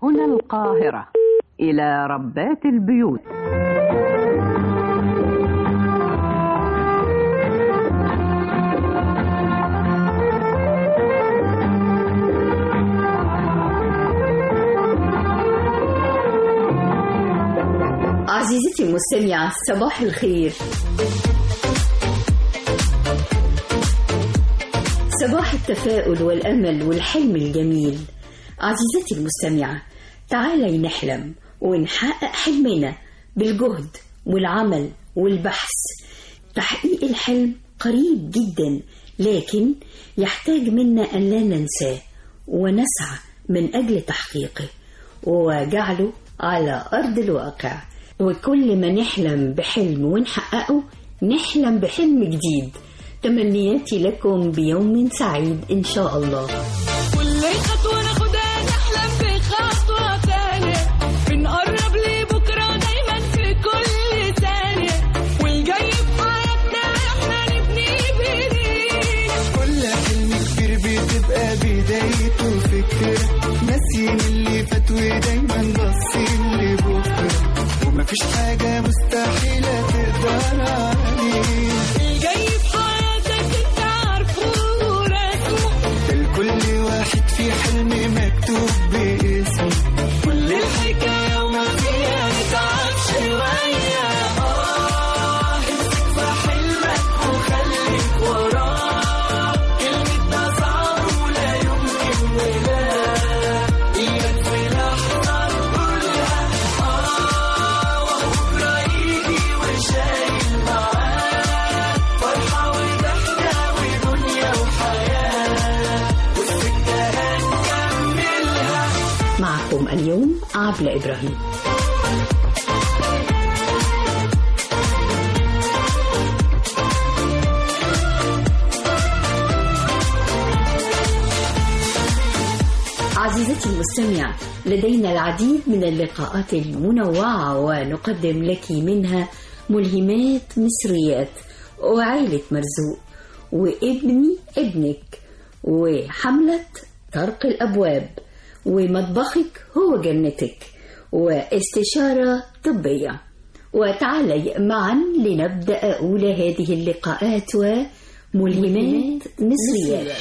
هنا القاهرة إلى ربات البيوت عزيزتي المستمعة صباح الخير صباح التفاؤل والأمل والحلم الجميل عزيزتي المستمعة تعالي نحلم ونحقق حلمنا بالجهد والعمل والبحث تحقيق الحلم قريب جدا لكن يحتاج منا أن لا ننساه ونسعى من أجل تحقيقه وجعله على أرض الواقع وكل ما نحلم بحلم ونحققه نحلم بحلم جديد تمنياتي لكم بيوم سعيد إن شاء الله كل خطوة ناخدها نحلم بخطوة تانية بنقرب لبكرة دايما في كل ثانية والجاي في حياتنا احنا نبني بايدينا كل حلم كبير بتبقى بدايته فكرة ناسيين اللي فات ودايما باصين لبكرة ومفيش حاجة مستحيلة تقدر عليه الجاي في حياتك انت عارفه ورسمه الكل واحد في حلم مكتوب باسمه كل الحكاية وما فيها نتعب شوية اه امسك في حلمك وخليك وراه كلمتنا صعبة ولا يمكن ولا اياك في لحظة نقولها اه وبكرة يجي وشايل معاه فرحة وضحكة ودنيا وحياة والسكة هنكملها معكم اليوم عبلة إبراهيم عزيزتي المستمع لدينا العديد من اللقاءات المنوعة ونقدم لك منها ملهمات مصريات وعائلة مرزوق وابني ابنك وحملة طرق الأبواب ومطبخك هو جنتك واستشارة طبية وتعالي معا لنبدأ أولى هذه اللقاءات وملهمات مصريات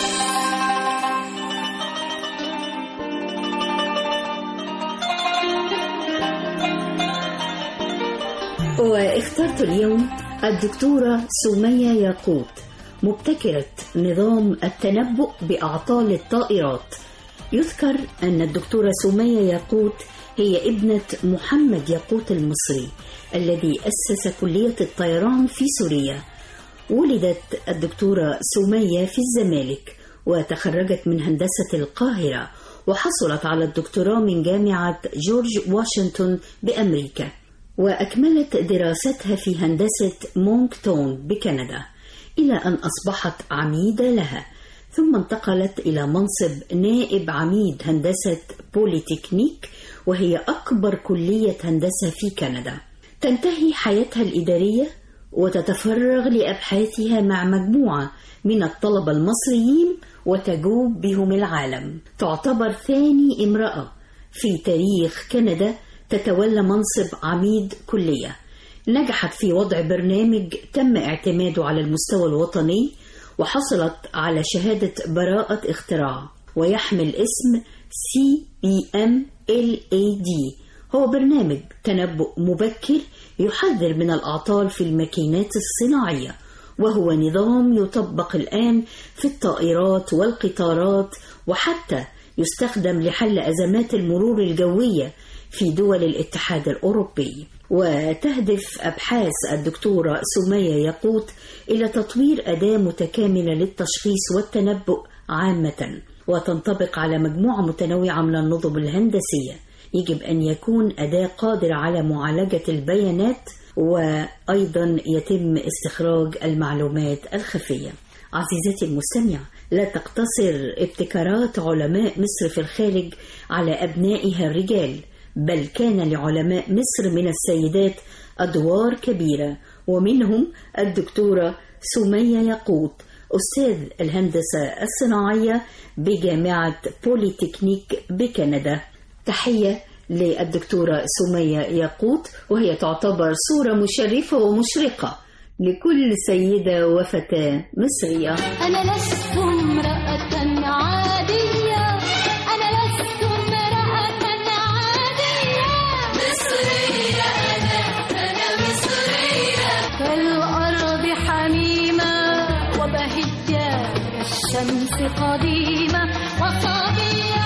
واخترت اليوم الدكتورة سمية ياقوت مبتكرة نظام التنبؤ بأعطال الطائرات يذكر أن الدكتورة سمية ياقوت هي ابنة محمد ياقوت المصري الذي أسس كلية الطيران في سوريا ولدت الدكتورة سمية في الزمالك وتخرجت من هندسة القاهرة وحصلت على الدكتوراه من جامعة جورج واشنطن بأمريكا وأكملت دراستها في هندسة مونكتون بكندا إلى أن أصبحت عميدة لها ثم انتقلت إلى منصب نائب عميد هندسة بوليتكنيك وهي أكبر كلية هندسة في كندا تنتهي حياتها الإدارية وتتفرغ لأبحاثها مع مجموعة من الطلبة المصريين وتجوب بهم العالم تعتبر ثاني امرأة في تاريخ كندا تتولى منصب عميد كلية نجحت في وضع برنامج تم اعتماده على المستوى الوطني وحصلت على شهادة براءة اختراع ويحمل اسم CPMLAD هو برنامج تنبؤ مبكر يحذر من الأعطال في الماكينات الصناعية وهو نظام يطبق الآن في الطائرات والقطارات وحتى يستخدم لحل أزمات المرور الجوية في دول الاتحاد الأوروبي وتهدف أبحاث الدكتورة سمية يقوت إلى تطوير أداة متكاملة للتشخيص والتنبؤ عامة وتنطبق على مجموعة متنوعة من النظم الهندسية يجب أن يكون أداة قادرة على معالجة البيانات وأيضا يتم استخراج المعلومات الخفية عزيزتي المستمع لا تقتصر ابتكارات علماء مصر في الخارج على أبنائها الرجال بل كان لعلماء مصر من السيدات أدوار كبيرة ومنهم الدكتورة سمية يقوت أستاذ الهندسة الصناعية بجامعة بوليتكنيك بكندا تحية للدكتورة سمية ياقوت وهي تعتبر صورة مشرفة ومشرقة لكل سيدة وفتاة مصرية أنا لست امرأة عادية أنا لست امرأة عادية مصرية أنا أنا مصرية كالأرض حميمة وبهية كالشمس قديمة وصبية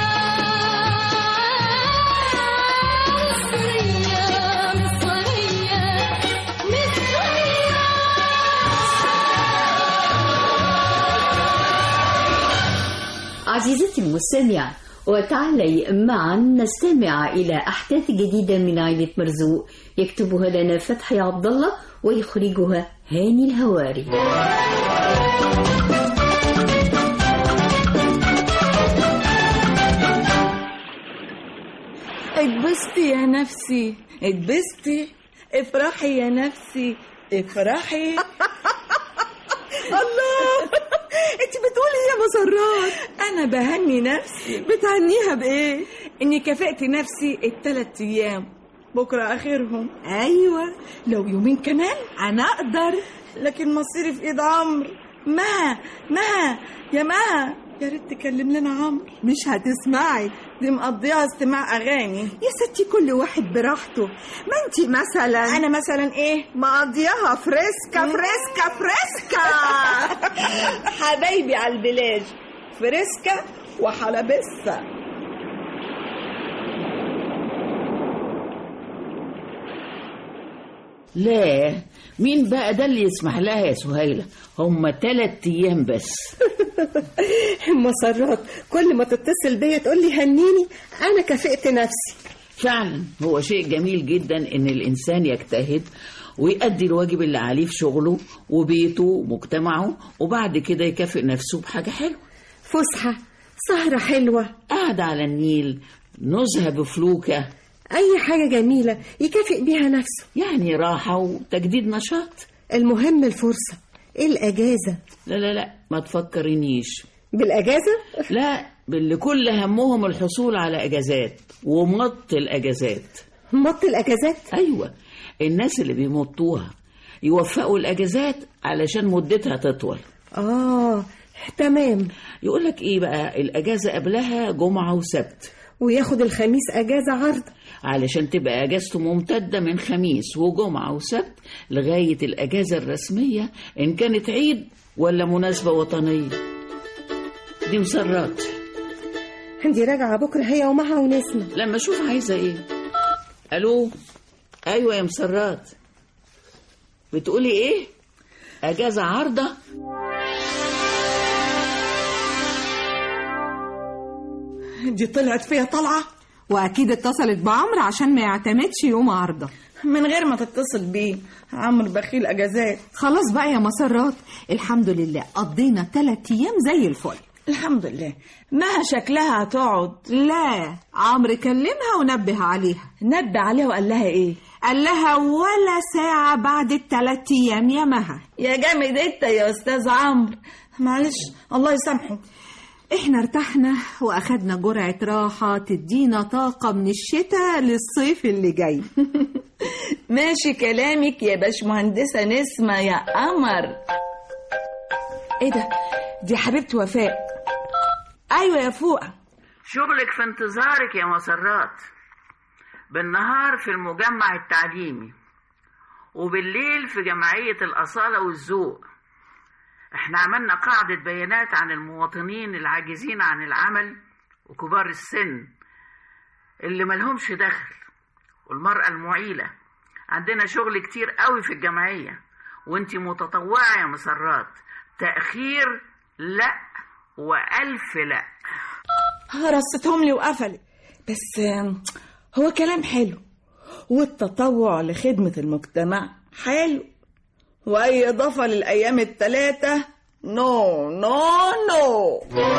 مصرية مصرية مصرية عزيزتي المستمع وتعالي معا نستمع إلى أحداث جديدة من عائلة مرزوق يكتبها لنا فتحي عبد الله ويخرجها هاني الهواري اتبسطي يا نفسي اتبسطي افرحي يا نفسي افرحي الله انت بتقولي ايه يا مسرات انا بهني نفسي بتهنيها بايه اني كافئت نفسي التلات ايام بكره اخرهم ايوه لو يومين كمان انا اقدر لكن مصيري في ايد عمرو مها مها يا مها يا ريت تكلم لنا عمرو مش هتسمعي دي مقضيها استماع اغاني يا ستي كل واحد براحته ما انت مثلا انا مثلا ايه مقضياها فريسكا فريسكا فريسكا حبايبي على البلاج فريسكا وحلبسة لا مين بقى ده اللي يسمح لها يا سهيلة هما تلات أيام بس مسرات كل ما تتصل بيا تقول لي هنيني انا كافئت نفسي فعلا هو شيء جميل جدا إن الإنسان يجتهد ويأدي الواجب اللي عليه في شغله وبيته ومجتمعه وبعد كده يكافئ نفسه بحاجة حلوة فسحه سهره حلوه قاعدة على النيل نزهة بفلوكة اي حاجه جميله يكافئ بيها نفسه يعني راحة وتجديد نشاط المهم الفرصه الاجازه لا لا لا ما تفكرينيش بالاجازه لا باللي كل همهم الحصول على اجازات ومط الاجازات مط الاجازات ايوه الناس اللي بيمطوها يوفقوا الاجازات علشان مدتها تطول اه تمام يقولك ايه بقى الاجازه قبلها جمعه وسبت وياخد الخميس اجازه عرض علشان تبقى اجازته ممتده من خميس وجمعه وسبت لغايه الاجازه الرسميه ان كانت عيد ولا مناسبه وطنيه دي مسرات دي راجعه بكره هي ومها ونسمه لما اشوف عايزه ايه الو ايوه يا مسرات بتقولي ايه اجازه عارضه دي طلعت فيها طلعة واكيد اتصلت بعمرو عشان ما يعتمدش يوم عرضه من غير ما تتصل بيه عمرو بخيل اجازات خلاص بقى يا مسرات الحمد لله قضينا تلات ايام زي الفل الحمد لله مها شكلها هتقعد لا عمرو كلمها ونبه عليها نبه عليها وقال لها ايه قال لها ولا ساعة بعد التلات ايام يا مها يا جامد انت يا استاذ عمرو معلش الله يسامحه احنا ارتحنا واخدنا جرعة راحة تدينا طاقة من الشتاء للصيف اللي جاي ماشي كلامك يا باشمهندسة نسمة يا قمر ايه ده دي حبيبتي وفاء ايوه يا فوقة شغلك في انتظارك يا مسرات بالنهار في المجمع التعليمي وبالليل في جمعية الأصالة والذوق احنا عملنا قاعدة بيانات عن المواطنين العاجزين عن العمل وكبار السن اللي ملهمش دخل والمرأة المعيلة عندنا شغل كتير قوي في الجمعية وانتي متطوعة يا مسرات تأخير لا وألف لا رصتهم لي وقفلت بس آم، هو كلام حلو والتطوع لخدمة المجتمع حلو وأي إضافة للأيام التلاتة نو نو نو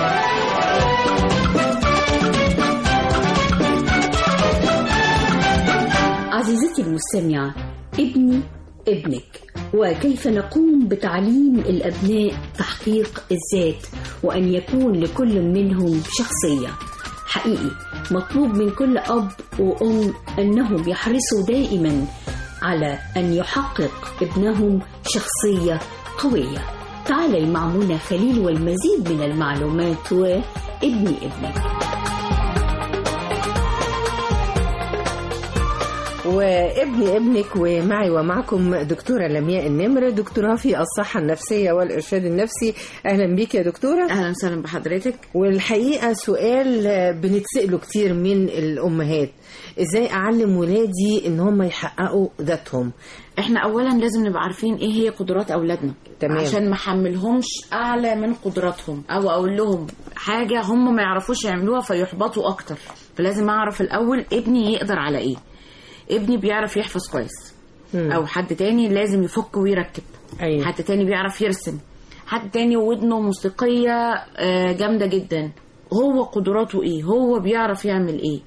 عزيزتي المستمعة ابني ابنك وكيف نقوم بتعليم الأبناء تحقيق الذات وأن يكون لكل منهم شخصية حقيقي مطلوب من كل أب وأم أنهم يحرصوا دائما على أن يحقق ابنهم شخصية قوية تعالي مع منى خليل والمزيد من المعلومات وابني ابنك وابني ابنك ومعي ومعكم دكتورة لمياء النمر دكتوراه في الصحة النفسية والإرشاد النفسي أهلا بيك يا دكتورة اهلا وسهلا بحضرتك والحقيقة سؤال بنتسأله كتير من الأمهات إزاي أعلم ولادي إن هم يحققوا ذاتهم احنا اولا لازم نبقى عارفين ايه هي قدرات اولادنا تمام. عشان ما احملهمش اعلى من قدراتهم او اقول لهم حاجه هم ما يعرفوش يعملوها فيحبطوا اكتر فلازم اعرف الاول ابني يقدر على ايه ابني بيعرف يحفظ كويس مم. او حد تاني لازم يفك ويركب أيوة. حد تاني بيعرف يرسم حد تاني ودنه موسيقيه آه، جامده جدا هو قدراته ايه هو بيعرف يعمل ايه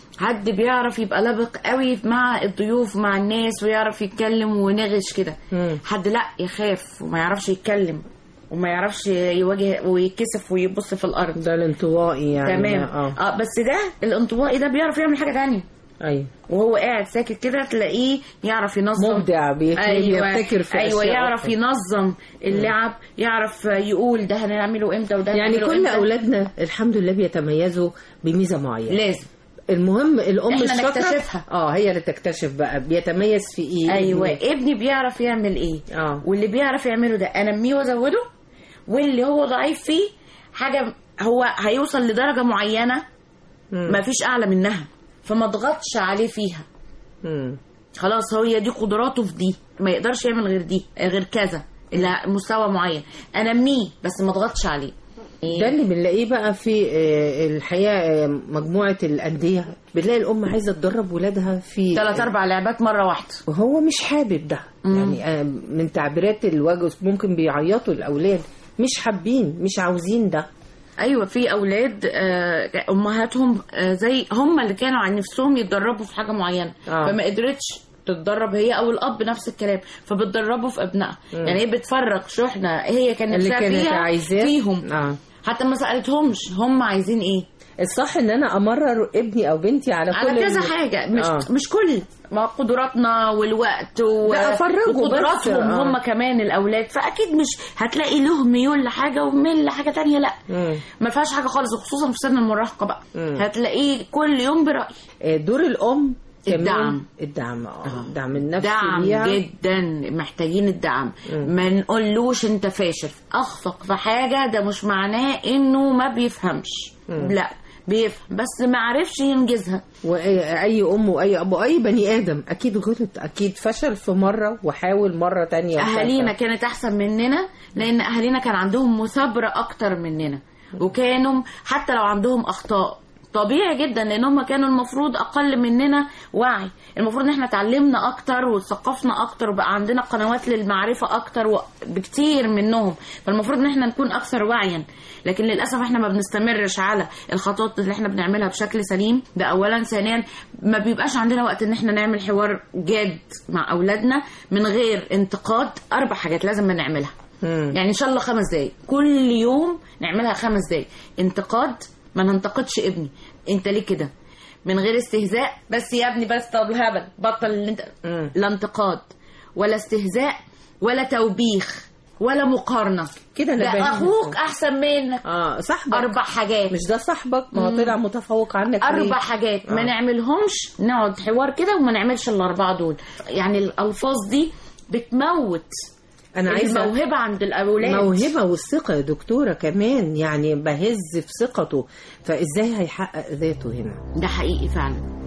حد بيعرف يبقى لبق قوي مع الضيوف مع الناس ويعرف يتكلم ونغش كده مم. حد لا يخاف وما يعرفش يتكلم وما يعرفش يواجه ويتكسف ويبص في الارض ده الانطوائي يعني تمام اه اه بس ده الانطوائي ده بيعرف يعمل حاجه تانية أيوة وهو قاعد ساكت كده تلاقيه يعرف ينظم مبدع بيتلاقيه بيبتكر في ايوه أشياء يعرف أخرى. ينظم اللعب يعرف يقول ده هنعمله امتى وده يعني هنعمله كل إمتى. أولادنا الحمد لله بيتميزوا بميزة معينة لازم المهم الأم إحنا الشاطرة نكتشفها. اه هي اللي تكتشف بقى بيتميز في إيه ايوه ابني؟ ابني بيعرف يعمل ايه اه واللي بيعرف يعمله ده انميه وازوده واللي هو ضعيف فيه حاجه هو هيوصل لدرجه معينه مم. ما فيش اعلى منها فما اضغطش عليه فيها مم. خلاص هي دي قدراته في دي ما يقدرش يعمل غير دي غير كذا الى مستوى معين انميه بس ما اضغطش عليه ده اللي بنلاقيه بقى في آه، الحقيقه آه، مجموعه الانديه بنلاقي الام عايزه تدرب ولادها في ثلاث اربع لعبات مره واحده وهو مش حابب ده يعني آه، من تعبيرات الوجه ممكن بيعيطوا الاولاد مش حابين مش عاوزين ده ايوه في اولاد آه، امهاتهم آه، زي هم اللي كانوا عن نفسهم يتدربوا في حاجه معينه آه. فما قدرتش تتدرب هي او الاب نفس الكلام فبتدربوا في ابنائها مم. يعني هي بتفرغ شحنه هي كان اللي نفسها كانت فيها عايزاه فيهم اه حتى ما سالتهمش هم عايزين ايه الصح ان انا امرر ابني او بنتي على, على كل كذا ال- حاجه مش آه. مش كل ما قدراتنا والوقت و... لا، أفرجوا بس، وقدراتهم آه. هم كمان الاولاد فاكيد مش هتلاقي له ميول لحاجه وميل لحاجه تانية لا مم. ما فيهاش حاجه خالص وخصوصا في سن المراهقه بقى مم. هتلاقيه كل يوم براي آه، دور الام كمان الدعم. الدعم اه الدعم النفسي دعم ليها. جدا محتاجين الدعم مم. ما نقولوش انت فاشل اخفق في حاجه ده مش معناه انه ما بيفهمش مم. لا بيفهم بس ما عرفش ينجزها واي أي ام واي اب واي بني ادم اكيد غلط اكيد فشل في مره وحاول مره تانية اهالينا وثالثة. كانت احسن مننا لان اهالينا كان عندهم مثابره اكتر مننا وكانوا حتى لو عندهم اخطاء طبيعي جدا لان هم كانوا المفروض اقل مننا وعي المفروض ان احنا اتعلمنا اكتر واتثقفنا اكتر وبقى عندنا قنوات للمعرفه اكتر و- بكتير منهم فالمفروض ان احنا نكون اكثر وعيا لكن للاسف احنا ما بنستمرش على الخطوات اللي احنا بنعملها بشكل سليم ده اولا ثانيا ما بيبقاش عندنا وقت ان احنا نعمل حوار جاد مع اولادنا من غير انتقاد اربع حاجات لازم نعملها مم. يعني ان شاء الله خمس دقايق كل يوم نعملها خمس دقايق انتقاد ما ننتقدش ابني انت ليه كده من غير استهزاء بس يا ابني بس طب هبل بطل اللي انت مم. لا انتقاد ولا استهزاء ولا توبيخ ولا مقارنه كده أنا ده باين. اخوك احسن منك اه صاحبك اربع حاجات مش ده صاحبك ما هو طلع متفوق عنك ليه؟ اربع حاجات ما آه. نعملهمش نقعد حوار كده وما نعملش الاربعه دول يعني الالفاظ دي بتموت انا عايزه الموهبه عند الاولاد موهبه والثقه يا دكتوره كمان يعني بهز في ثقته فازاي هيحقق ذاته هنا ده حقيقي فعلا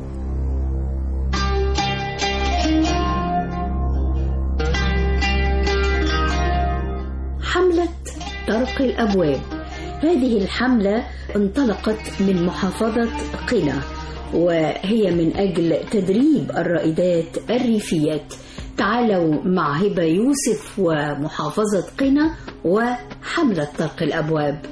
حملة طرق الأبواب هذه الحملة انطلقت من محافظة قنا وهي من أجل تدريب الرائدات الريفيات تعالوا مع هبة يوسف ومحافظة قنا وحملة طرق الأبواب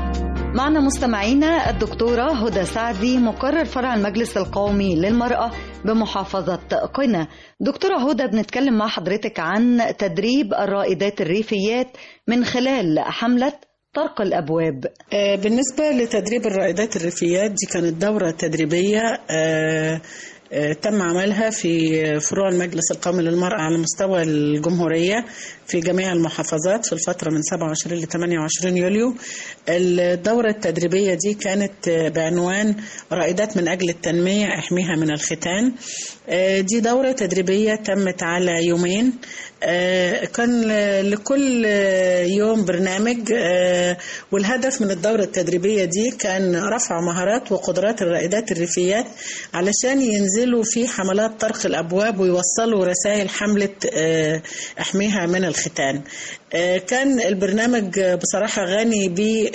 معنا مستمعينا الدكتورة هدى سعدي مقرر فرع المجلس القومي للمرأة بمحافظة قنا دكتورة هدى بنتكلم مع حضرتك عن تدريب الرائدات الريفيات من خلال حملة طرق الأبواب آه، بالنسبة لتدريب الرائدات الريفيات دي كانت دورة تدريبية آه، آه، تم عملها في فروع المجلس القومي للمرأة على مستوى الجمهورية في جميع المحافظات في الفترة من 27 ل 28 يوليو الدورة التدريبية دي كانت بعنوان رائدات من أجل التنمية احميها من الختان آه، دي دورة تدريبية تمت على يومين آه، كان لكل يوم برنامج آه، والهدف من الدورة التدريبية دي كان رفع مهارات وقدرات الرائدات الريفيات علشان ينزلوا في حملات طرق الأبواب ويوصلوا رسائل حملة آه، احميها من الختان آه، كان البرنامج بصراحة غني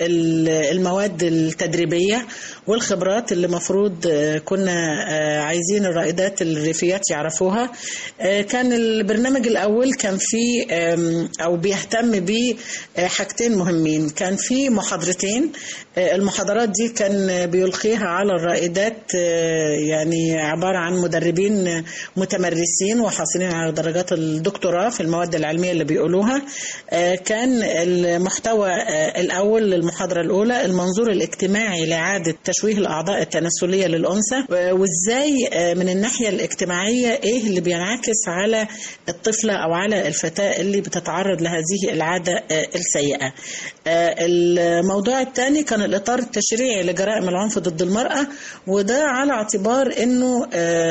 بالمواد التدريبية والخبرات اللي مفروض آه، كنا آه، عايزين الرائدات الريفيات يعرفوها آه، كان البرنامج الأول كان فيه آم، أو بيهتم بحاجتين مهمين كان في محاضرتين آه، المحاضرات دي كان بيلقيها على الرائدات آه، يعني عبارة عن مدربين متمرسين وحاصلين على درجات الدكتوراه في المواد العلمية اللي بيقولوها آه، كان المحتوى آه، الأول للمحاضرة الأولى المنظور الاجتماعي لإعادة تشويه الأعضاء التناسلية للأنثى آه، وإزاي آه، من الناحية الاجتماعية إيه اللي بينعكس على الطفلة أو على الفتاة اللي بتتعرض لهذه العادة آه، السيئة آه، الموضوع الثاني كان الإطار التشريعي لجرائم العنف ضد المرأة وده على اعتبار أنه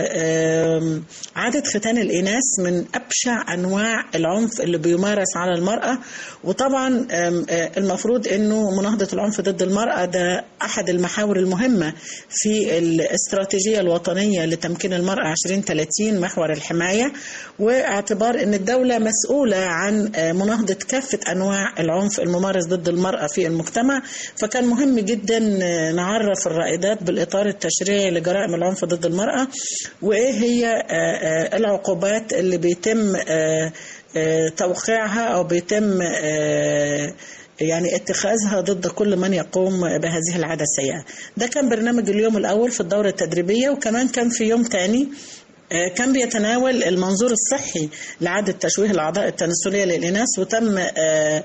آه، آم، عادة ختان الإناث من أبشع أنواع العنف اللي بيمارس على المرأة وطبعا آم، آه، المفروض أنه مناهضة العنف ضد المرأة ده أحد المحاور المهمة في الاستراتيجية الوطنية لتمكين المرأة 2030 محور الحماية واعتبار أن الدولة مسؤولة عن آه، مناهضة كافة أنواع العنف الممارس ضد المرأة في المجتمع فكان مهم جدا آه، نعرف الرائدات بالإطار التشريعي لجرائم العنف ضد المرأة وإيه هي آه، آه، العقوبات اللي بيتم آه، آه، توقيعها أو بيتم آه، يعني اتخاذها ضد كل من يقوم بهذه العادة السيئة ده كان برنامج اليوم الأول في الدورة التدريبية وكمان كان في يوم تاني آه، كان بيتناول المنظور الصحي لعادة تشويه الأعضاء التناسلية للإناث وتم آه،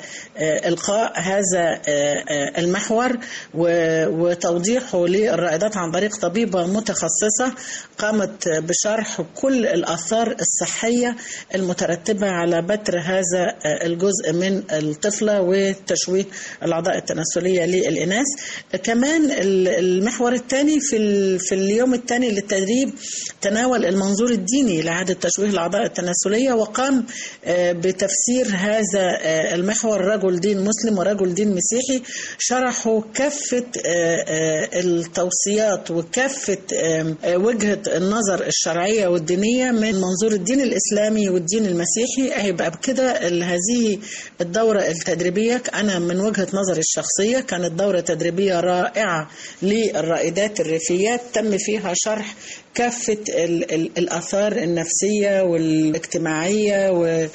آه، إلقاء هذا آه، آه، المحور و- وتوضيحه للرائدات عن طريق طبيبة متخصصة قامت بشرح كل الآثار الصحية المترتبة على بتر هذا آه، الجزء من الطفلة وتشويه الأعضاء التناسلية للإناث كمان ال- المحور الثاني في ال- في اليوم الثاني للتدريب تناول المنظور الديني لإعادة تشويه الأعضاء التناسلية وقام آه، بتفسير هذا آه، المحور رجل دين مسلم ورجل دين مسيحي شرحوا كافة آه، آه، التوصيات وكافة آه، آه، وجهة النظر الشرعية والدينية من منظور الدين الإسلامي والدين المسيحي هيبقى بكده ال- هذه الدورة التدريبية أنا من وجهة نظري الشخصية كانت دورة تدريبية رائعة للرائدات الريفيات تم فيها شرح كافة ال- ال- الآثار النفسية والاجتماعية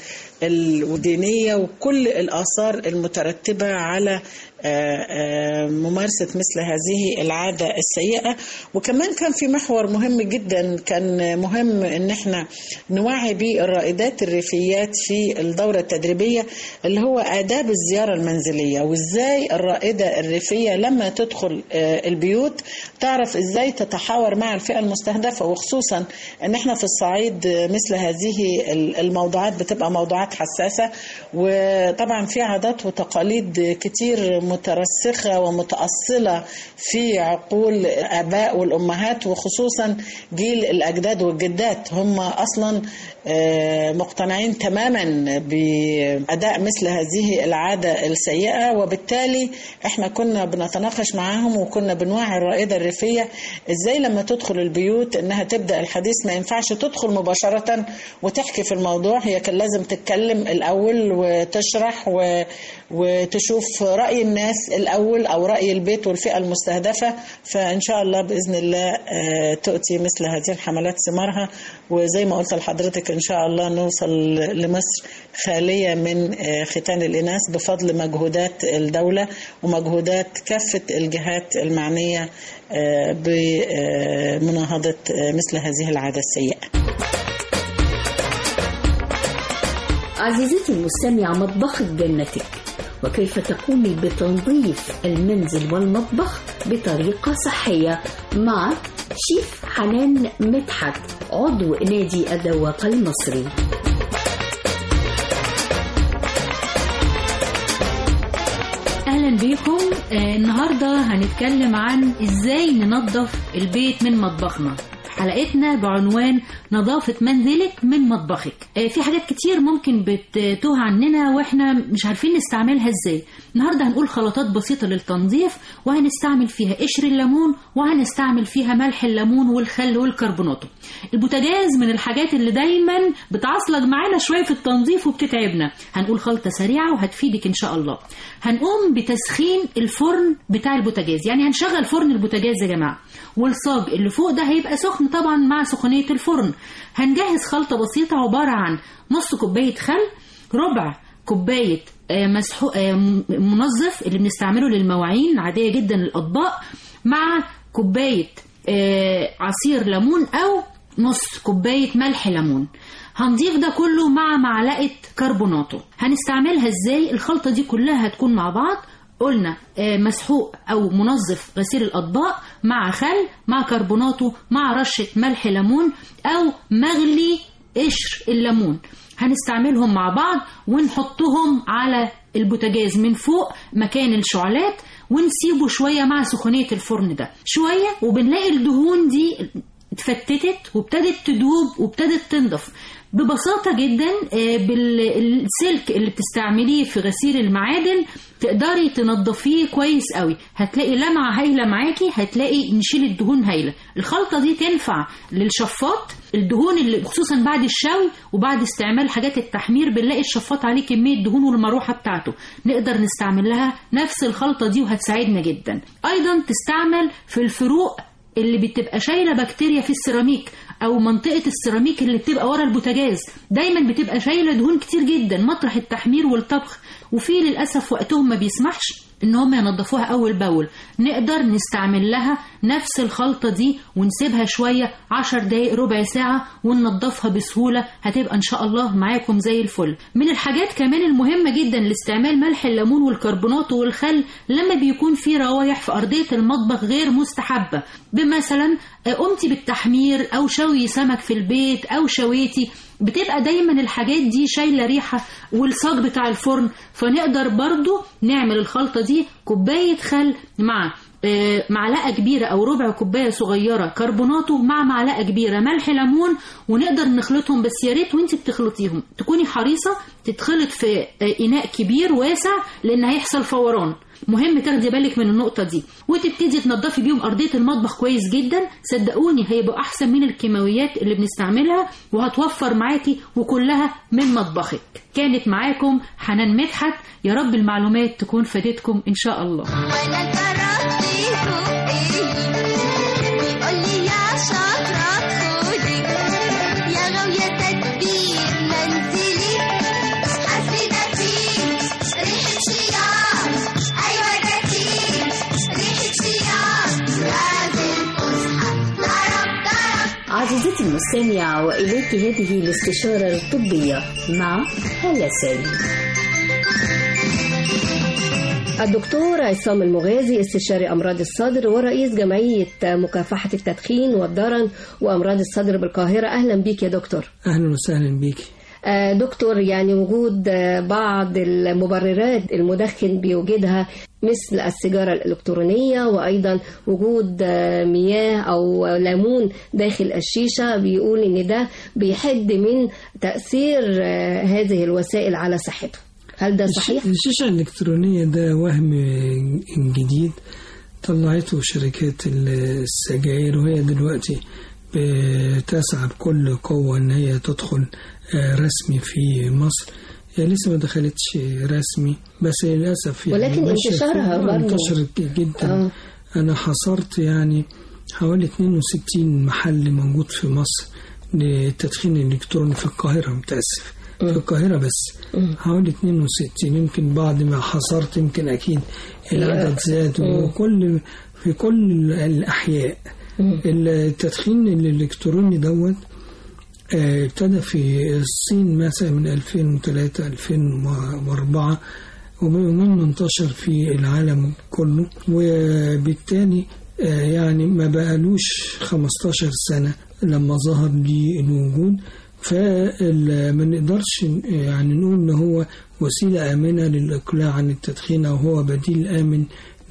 وال- والدينية وكل الآثار المترتبة على آه، آه، ممارسة مثل هذه العادة السيئة وكمان كان في محور مهم جدا كان مهم ان احنا نوعي به الرائدات الريفيات في الدورة التدريبية اللي هو آداب الزيارة المنزلية وازاي الرائدة الريفية لما تدخل آه، البيوت تعرف ازاي تتحاور مع الفئة المستهدفة وخصوصا ان احنا في الصعيد آه، مثل هذه ال- الموضوعات بتبقى موضوعات حساسة وطبعا في عادات وتقاليد كتير مترسخة ومتأصلة في عقول الآباء والأمهات وخصوصا جيل الأجداد والجدات هم أصلا آه، مقتنعين تماما بأداء مثل هذه العادة السيئة وبالتالي احنا كنا بنتناقش معاهم وكنا بنوعي الرائدة الريفية ازاي لما تدخل البيوت انها تبدأ الحديث ما ينفعش تدخل مباشرة وتحكي في الموضوع هي كان لازم تتكلم الأول وتشرح و... وتشوف رأي الناس الناس الأول أو رأي البيت والفئة المستهدفة فإن شاء الله بإذن الله آه، تؤتي مثل هذه الحملات ثمارها وزي ما قلت لحضرتك إن شاء الله نوصل لمصر خالية من آه، ختان الإناث بفضل مجهودات الدولة ومجهودات كافة الجهات المعنية آه، بمناهضة آه، مثل هذه العادة السيئة عزيزتي المستمعة مطبخك جنتك وكيف تقومي بتنظيف المنزل والمطبخ بطريقة صحية مع شيف حنان مدحت عضو نادي الذواق المصري اهلا بيكم آه النهارده هنتكلم عن ازاي ننظف البيت من مطبخنا حلقتنا بعنوان نظافة منزلك من مطبخك آه في حاجات كتير ممكن بتتوه عننا واحنا مش عارفين نستعملها ازاي النهارده هنقول خلطات بسيطة للتنظيف وهنستعمل فيها قشر الليمون وهنستعمل فيها ملح الليمون والخل والكربوناتو البوتاجاز من الحاجات اللي دايما بتعصلج معانا شوية في التنظيف وبتتعبنا هنقول خلطة سريعة وهتفيدك ان شاء الله هنقوم بتسخين الفرن بتاع البوتاجاز يعني هنشغل فرن البوتاجاز يا جماعة والصاج اللي فوق ده هيبقى سخن طبعا مع سخونية الفرن هنجهز خلطة بسيطة عبارة عن نص كوباية خل ربع كوباية آه، مسحو آه، م- منظف اللي بنستعمله للمواعين عادية جدا للأطباق مع كوباية آه، عصير ليمون أو نص كوباية ملح ليمون هنضيف ده كله مع معلقة كربوناتو هنستعملها ازاي الخلطة دي كلها هتكون مع بعض قلنا آه، مسحوق او منظف غسيل الاطباق مع خل مع كربوناتو مع رشه ملح ليمون او مغلي قشر الليمون هنستعملهم مع بعض ونحطهم على البوتاجاز من فوق مكان الشعلات ونسيبه شويه مع سخونيه الفرن ده شويه وبنلاقي الدهون دي اتفتتت وابتدت تدوب وابتدت تنضف ببساطة جدا آه، بالسلك اللي بتستعمليه في غسيل المعادن تقدري تنضفيه كويس قوي هتلاقي لمعة هايلة معاكي هتلاقي نشيل الدهون هايلة الخلطة دي تنفع للشفاط الدهون اللي خصوصا بعد الشوي وبعد استعمال حاجات التحمير بنلاقي الشفاط عليه كمية دهون والمروحة بتاعته نقدر نستعمل لها نفس الخلطة دي وهتساعدنا جدا أيضا تستعمل في الفروق اللي بتبقى شايله بكتيريا في السيراميك او منطقه السيراميك اللي بتبقى ورا البوتاجاز دايما بتبقى شايله دهون كتير جدا مطرح التحمير والطبخ وفي للاسف وقتهم ما بيسمحش ان هم ينظفوها اول باول نقدر نستعمل لها نفس الخلطه دي ونسيبها شويه عشر دقايق ربع ساعه وننضفها بسهوله هتبقى ان شاء الله معاكم زي الفل من الحاجات كمان المهمه جدا لاستعمال ملح الليمون والكربونات والخل لما بيكون في روايح في ارضيه المطبخ غير مستحبه بمثلا آه، قمتي بالتحمير او شوي سمك في البيت او شويتي بتبقى دايما الحاجات دي شايله ريحه والصاج بتاع الفرن فنقدر برضو نعمل الخلطه دي كوبايه خل مع آه، معلقه كبيره او ربع كوبايه صغيره كربوناتو مع معلقه كبيره ملح ليمون ونقدر نخلطهم بس يا ريت وانت بتخلطيهم تكوني حريصه تتخلط في آه، اناء كبير واسع لان هيحصل فوران مهم تاخدي بالك من النقطة دي وتبتدي تنضفي بيهم أرضية المطبخ كويس جدا صدقوني هيبقوا أحسن من الكيماويات اللي بنستعملها وهتوفر معاكي وكلها من مطبخك كانت معاكم حنان مدحت يا رب المعلومات تكون فادتكم إن شاء الله وانا كرهتيكوا ايه بيقول لي يا شاطرة خدي يا غاوية تدبير منزلي اصل ده فيه ريحة شياط ايوه ده فيه ريحة شياط لازم تصحى ضرب ضرب عزيزتي المستمعة وإليك هذه الاستشارة الطبية مع هالة سالم الدكتور عصام المغازي استشاري أمراض الصدر ورئيس جمعية مكافحة التدخين والضرن وأمراض الصدر بالقاهرة أهلا بيك يا دكتور اهلا وسهلا بيكي آه، دكتور يعني وجود آه، بعض المبررات المدخن بيوجدها مثل السيجارة الإلكترونية وأيضا وجود آه، مياه أو ليمون داخل الشيشة بيقول إن ده بيحد من تأثير آه، هذه الوسائل على صحته هل ده صحيح؟ الشيشة الإلكترونية ده وهم جديد طلعته شركات السجاير وهي دلوقتي بتسعى بكل قوة إن هي تدخل آه، رسمي في مصر هي لسه ما دخلتش رسمي بس للاسف يعني ولكن ماشية انتشارها في- برضه. انتشرت جدا آه. انا حصرت يعني حوالي 62 محل موجود في مصر للتدخين الالكتروني في القاهره متاسف في القاهره بس حوالي 62 يمكن بعد ما حصرت يمكن اكيد العدد زاد مم. وكل في كل الاحياء التدخين الالكتروني دوت آه، ابتدى في الصين مثلا من 2003 2004 ومن انتشر في العالم كله وبالتالي آه، يعني ما بقالوش 15 سنة لما ظهر لي الوجود فما نقدرش يعني نقول ان هو وسيلة آمنة للإقلاع عن التدخين أو هو بديل آمن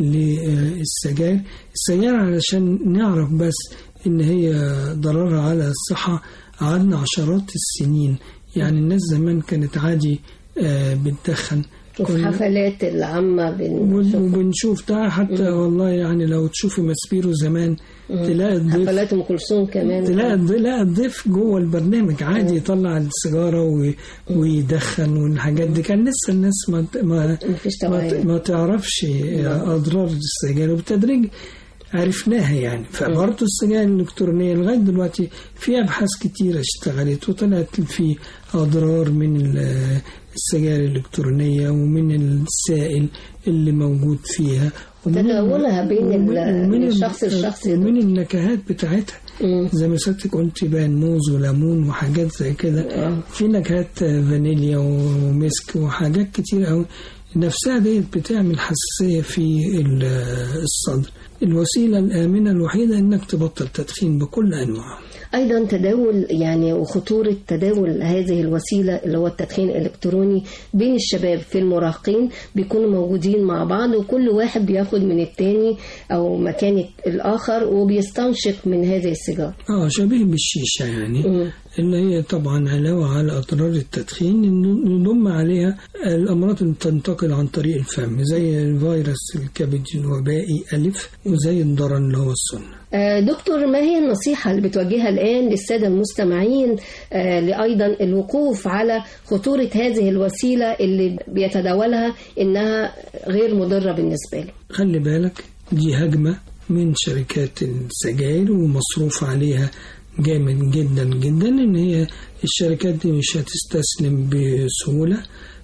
للسجاير السجاير علشان نعرف بس إن هي ضررها على الصحة قعدنا عشرات السنين يعني الناس زمان كانت عادي آه، بتدخن وفي كنا- حفلات العامة بن... وبنشوف ده حتى والله يعني لو تشوفي ماسبيرو زمان تلاقي الضيف حفلات ام كلثوم كمان تلاقي الض- لا الضيف جوه البرنامج عادي يطلع السيجاره وي- ويدخن والحاجات دي كان لسه الناس ما ت- ما مفيش ما, ت- توعية. ما تعرفش اضرار السجاير وبالتدريج عرفناها يعني فبرضه السجاير الإلكترونية لغاية دلوقتي في أبحاث كتيرة اشتغلت وطلعت في أضرار من ال- السجاير الإلكترونية ومن السائل اللي موجود فيها ومن تداولها بين ال- ومن الشخص للشخص يا ومن النكهات بتاعتها زي ما سيادتك قلت بان موز وليمون وحاجات زي كده في نكهات فانيليا ومسك وحاجات كتير قوي نفسها ديت بتعمل حساسية في ال- الصدر الوسيلة الآمنة الوحيدة إنك تبطل تدخين بكل أنواعه ايضا تداول يعني وخطوره تداول هذه الوسيله اللي هو التدخين الالكتروني بين الشباب في المراهقين بيكونوا موجودين مع بعض وكل واحد بياخد من التاني او مكان الاخر وبيستنشق من هذه السيجاره اه شبيه بالشيشة يعني اللي هي طبعا علاوة على أضرار التدخين إنه نضم عليها الأمراض اللي تنتقل عن طريق الفم زي الفيروس الكبد الوبائي ألف وزي الضرن اللي هو السنة آه، دكتور ما هي النصيحة اللي بتوجهها الآن للسادة المستمعين آه، لأيضا الوقوف على خطورة هذه الوسيلة اللي بيتداولها إنها غير مضرة بالنسبة له خلي بالك دي هجمة من شركات السجاير ومصروف عليها جامد جدا جدا ان هي الشركات دي مش هتستسلم بسهولة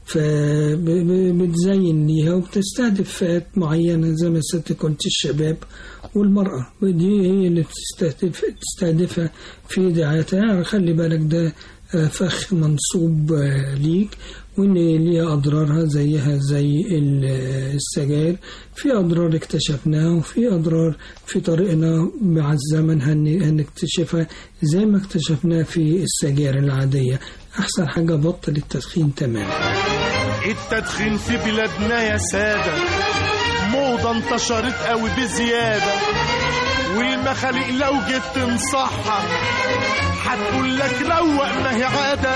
فبتزين ليها وبتستهدف فئات معينة زي ما ست كنت الشباب والمرأة دي هي اللي بتستهدف تستهدفها في دعايتها يعني خلي بالك ده آه، فخ منصوب آه، ليك وان ليها اضرارها زيها زي ال- السجاير في اضرار اكتشفناها وفي اضرار في طريقنا مع الزمن هن- هنكتشفها زي ما اكتشفناها في السجاير العاديه احسن حاجه بطل التدخين تماما التدخين في بلادنا يا سادة موضة انتشرت قوي بزيادة والمخاليق لو جيت تنصحها هتقول لك روق ما هي عادة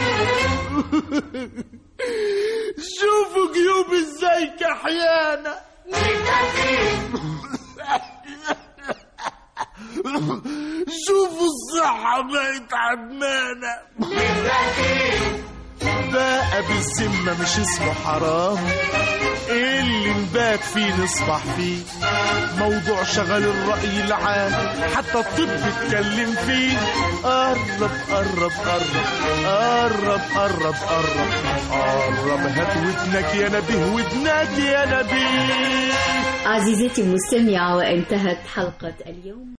شوفوا جيوب ازاي كحيانة شوفوا الصحة بقت عدمانة بقى بالذمة مش اسمه حرام اللي نبات فيه نصبح فيه موضوع شغل الرأي العام حتى الطب اتكلم فيه قرب قرب قرب قرب قرب قرب قرب هات ودنك يا نبيه ودنك يا نبيه عزيزتي المستمعة وانتهت حلقة اليوم